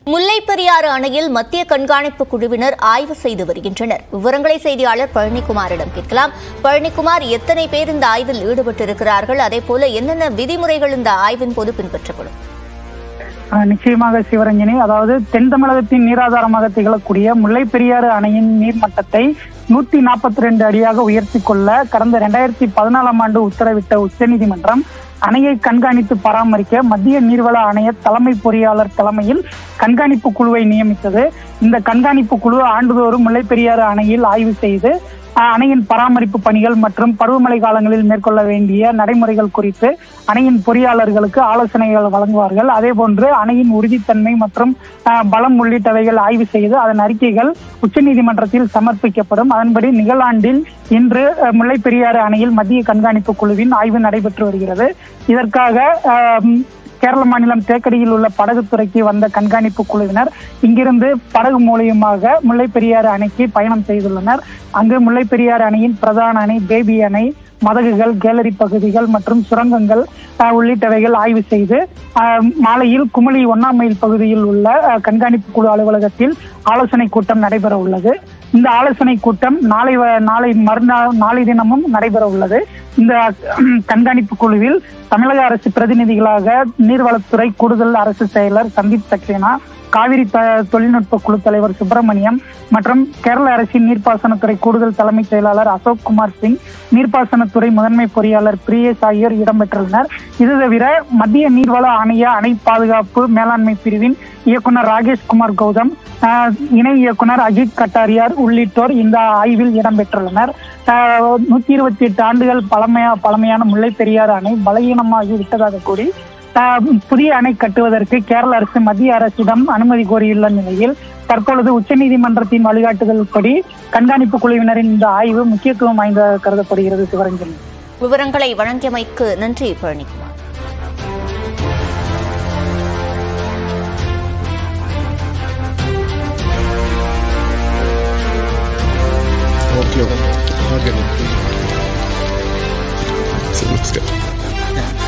முல்லைப்பெரியாறு அணையில் மத்திய கண்காணிப்பு குழுவினர் ஆய்வு செய்து வருகின்றனர் விவரங்களை செய்தியாளர் பழனிக்குமாரிடம் கேட்கலாம் பழனிக்குமார் எத்தனை பேர் இந்த ஆய்வில் ஈடுபட்டிருக்கிறார்கள் அதேபோல என்னென்ன விதிமுறைகள் இந்த ஆய்வின் போது பின்பற்றப்படும் ஆஹ் நிச்சயமாக சிவரஞ்சனி அதாவது தென் தமிழகத்தின் நீராதாரமாக திகழக்கூடிய முல்லை பெரியாறு அணையின் நீர்மட்டத்தை நூத்தி நாற்பத்தி ரெண்டு அடியாக உயர்த்தி கொள்ள கடந்த இரண்டாயிரத்தி பதினாலாம் ஆண்டு உத்தரவிட்ட உச்சநீதிமன்றம் அணையை கண்காணித்து பராமரிக்க மத்திய நீர்வள ஆணைய தலைமை பொறியாளர் தலைமையில் கண்காணிப்பு குழுவை நியமித்தது இந்த கண்காணிப்பு குழு ஆண்டுதோறும் முல்லை பெரியாறு அணையில் ஆய்வு செய்து ஆஹ் அணையின் பராமரிப்பு பணிகள் மற்றும் பருவமழை காலங்களில் மேற்கொள்ள வேண்டிய நடைமுறைகள் குறித்து அணையின் பொறியாளர்களுக்கு ஆலோசனைகள் வழங்குவார்கள் அதே போன்று அணையின் உறுதித்தன்மை மற்றும் ஆஹ் பலம் உள்ளிட்டவைகள் ஆய்வு செய்து அதன் அறிக்கைகள் உச்சநீதிமன்றத்தில் சமர்ப்பிக்கப்படும் அதன்படி நிகழாண்டில் இன்று அஹ், முல்லை பெரியாறு அணையில் மத்திய கண்காணிப்பு குழுவின் ஆய்வு நடைபெற்று வருகிறது இதற்காக ஆஹ், கேரள மாநிலம் தேக்கடியில் உள்ள படகுத்துறைக்கு வந்த கண்காணிப்பு குழுவினர் இங்கிருந்து படகு மூலியமாக முல்லை பெரியாறு அணைக்கு பயணம் செய்துள்ளனர் அங்கு முல்லை பெரியாறு அணையின் பிரதான அணை பேபி அணை மதகுகள் கேலரி பகுதிகள் மற்றும் சுரங்கங்கள் ஆஹ், உள்ளிட்டவைகள் ஆய்வு செய்து ஆஹ், மாலையில் குமளி ஒன்னாம் மைல் பகுதியில் உள்ள ஆஹ், கண்காணிப்பு குழு அலுவலகத்தில் ஆலோசனை கூட்டம் நடைபெற உள்ளது இந்த ஆலோசனை கூட்டம் நாளை வ- நாளை மறுநாள் நாளை தினமும் நடைபெற உள்ளது இந்த அஹ், கண்காணிப்பு குழுவில் தமிழக அரசு பிரதிநிதிகளாக நீர்வளத்துறை கூடுதல் அரசு செயலர் சந்தீப் சக்சேனா காவிரி த- தொழில்நுட்ப குழு தலைவர் சுப்பிரமணியம் மற்றும் கேரள அரசின் நீர்ப்பாசனத்துறை கூடுதல் தலைமைச் செயலாளர் அசோக் குமார் சிங் நீர்ப்பாசனத்துறை முதன்மை பொறியாளர் பிரியேஷ் ஆகியோர் இடம்பெற்றுள்ளனர் இது தவிர மத்திய நீர்வள ஆணைய அணை பாதுகாப்பு மேலாண்மை பிரிவின் இயக்குனர் ராகேஷ் குமார் கௌதம் ஆஹ், இணை இயக்குனர் அஜித் கட்டாரியார் உள்ளிட்டோர் இந்த ஆய்வில் இடம்பெற்றுள்ளனர் ஆஹ், நூத்தி இருபத்தி எட்டு ஆண்டுகள் பழமையா பழமையான முல்லை பெரியாறு அணை பலகீனமாகி விட்டதாக கூறி ஆஹ், புதிய அணை கட்டுவதற்கு கேரள அரசு மத்திய அரசிடம் அனுமதி கோரியுள்ள நிலையில் தற்பொழுது உச்சநீதிமன்றத்தின் வழிகாட்டுதல்படி கண்காணிப்பு குழுவினரின் இந்த ஆய்வு முக்கியத்துவம் வாய்ந்த கருதப்படுகிறது சிவரஞ்சன் விவரங்களை வழங்கியமைக்கு நன்றி Palanikumar Okay, okay. Okay. So looks good.